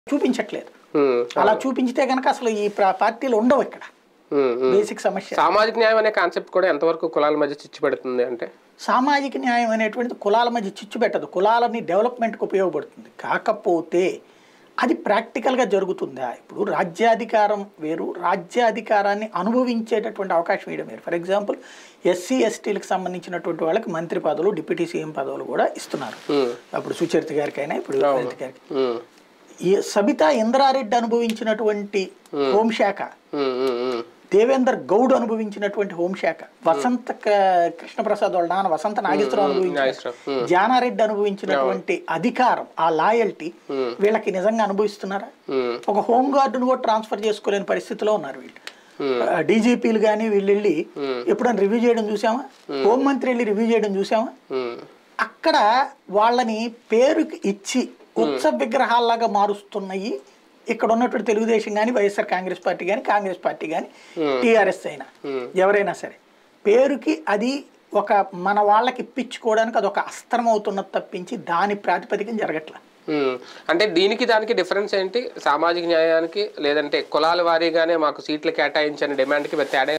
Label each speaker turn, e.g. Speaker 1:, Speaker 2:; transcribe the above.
Speaker 1: చూపించట్లేదు
Speaker 2: ఉమ్,
Speaker 1: అలా చూపించితే కనుక అసలు ఈ ప్ర- పార్టీలు ఉండవు ఇక్కడ
Speaker 2: ఉమ్, ఉమ్.
Speaker 1: బేసిక్ సమస్య
Speaker 2: సామాజిక న్యాయం అనే కాన్సెప్ట్ కూడా ఎంతవరకు కులాల మధ్య చిచ్చు పెడుతుంది అంటే
Speaker 1: సామాజిక న్యాయం అనేటువంటిది కులాల మధ్య చిచ్చు పెట్టదు కులాలని డెవలప్మెంట్కి ఉపయోగపడుతుంది కాకపోతే అది ప్రాక్టికల్గా జరుగుతుందా ఇప్పుడు రాజ్యాధికారం వేరు రాజ్యాధికారాన్ని అనుభవించేటటువంటి అవకాశం ఇవ్వడం వేరు ఫర్ ఎగ్జాంపుల్ ఎస్సీ ఎస్టీలకు సంబంధించినటువంటి వాళ్ళకి మంత్రి పదవులు డిప్యూటీ సీఎం పదవులు కూడా ఇస్తున్నారు
Speaker 2: ఉమ్,
Speaker 1: అప్పుడు సుచరిత గారికైనా ఇప్పుడు లలిత గారికి
Speaker 2: ఉమ్,
Speaker 1: ఈ సబితా ఇంద్రారెడ్డి అనుభవించినటువంటి హోంశాఖ
Speaker 2: ఉమ్, ఉమ్, ఉమ్.
Speaker 1: దేవేందర్ గౌడ్ అనుభవించినటువంటి హోంశాఖ వసంత క- కృష్ణప్రసాద్ వాళ్ళ నాన్న వసంత నాగేశ్వరరావు అనుభవించిన
Speaker 2: నాగేశ్వరరావు. ఉమ్,
Speaker 1: జానారెడ్డి అనుభవించినటువంటి అధికారం ఆ లాయల్టీ
Speaker 2: ఉమ్,
Speaker 1: వీళ్ళకి నిజంగా అనుభవిస్తున్నారా
Speaker 2: ఉమ్,
Speaker 1: ఒక హోం గార్డును కూడా ట్రాన్స్ఫర్ చేసుకోలేని పరిస్థితిలో ఉన్నారు వీళ్ళు
Speaker 2: ఉమ్,
Speaker 1: డీజీపీలు కానీ వీళ్ళు వెళ్ళి
Speaker 2: Hmm.
Speaker 1: ఎప్పుడైనా రివ్యూ చేయడం చూసామా హోంమంత్రి వెళ్ళి రివ్యూ చేయడం చూసామా
Speaker 2: ఉమ్,
Speaker 1: అక్కడ వాళ్ళని పేరుకి ఇచ్చి ఉత్సవ విగ్రహాల్లాగా మారుస్తున్నాయి ఇక్కడ ఉన్నటువంటి తెలుగుదేశం కానీ వైఎస్ఆర్ కాంగ్రెస్ పార్టీ కానీ కాంగ్రెస్ పార్టీ కానీ టీఆర్ఎస్ అయినా
Speaker 2: Hmm.
Speaker 1: ఎవరైనా సరే పేరుకి అది ఒక మన వాళ్ళకి ఇప్పించుకోవడానికి అది ఒక అస్త్రం అవుతున్నది తప్పించి దాని ప్రాతిపదికన జరగట్ల
Speaker 2: ఉమ్. అంటే దీనికి దానికి డిఫరెన్స్ ఏంటి సామాజిక న్యాయానికి లేదంటే కులాల వారీగానే మాకు సీట్లు కేటాయించని డిమాండ్కి తేడా